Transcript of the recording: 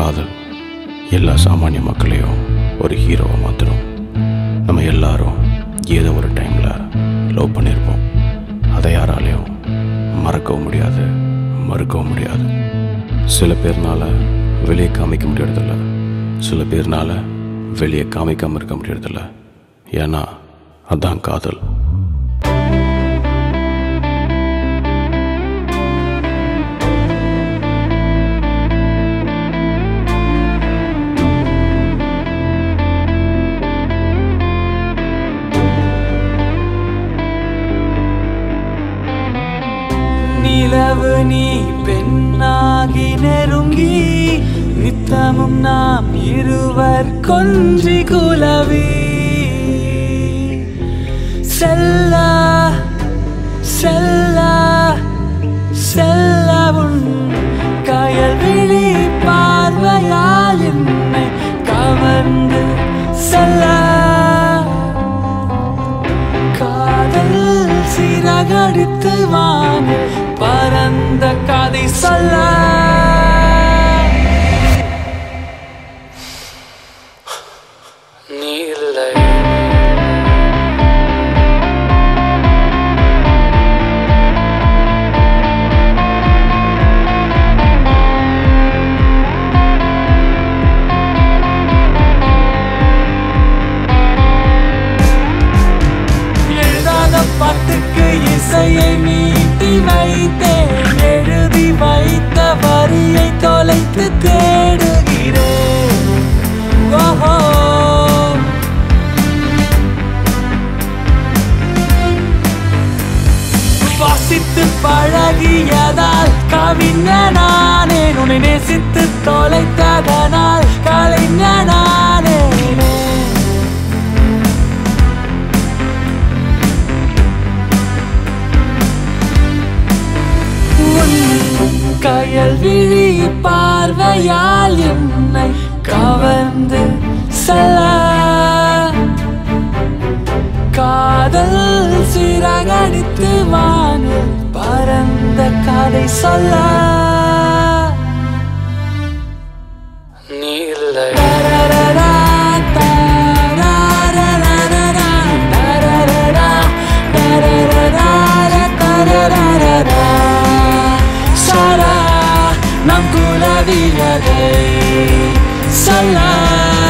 காதல் எல்லா சாமானிய மக்களையும் ஒரு ஹீரோவை மாத்திரும் நம்ம எல்லாரும் ஏதோ ஒரு டைமில் லவ் பண்ணியிருப்போம் அதை யாராலையும் மறக்கவும் முடியாது மறுக்கவும் முடியாது சில பேர்னால வெளியே காமிக்க முடியறதில்ல சில பேர்னால வெளியே காமிக்காமல் இருக்க முடியறதில்ல ஏன்னா அதான் காதல் நிலவு நீ பெண்ணாகி நெருங்கி நித்தமும் நாம் இருவர் கொஞ்சி குலவி செல்ல செல்ல செல்லவும் கயல் விழி பார்வையால் என்னை கவர்ந்து செல்ல காதல் சிறகடித்து வாங்க பரந்த கதை சொல்ல நீ இல்லை எழுதாத பாட்டுக்கு இசையை மீட்டி வைத்தேன் எழுதி வைத்த வரியை தொலைத்து தேடுகிறேன் ஓஹோ வாசித்து பழகியதால் கவிஞனானே உன்னை நேசித்து தொலைத்ததனால் கலைஞனானே உன் கயல் விழி பார்வையால் என்னை கவர்ந்து செல்ல காதல் சிறகடித்து வானில் பரந்த கதை சொல்ல நீ இல்லை தரரரா, தரரரரரரா, தரரரா, தரரரரா, தரரரரரா. சாரா நம் குலவியதை சொல்ல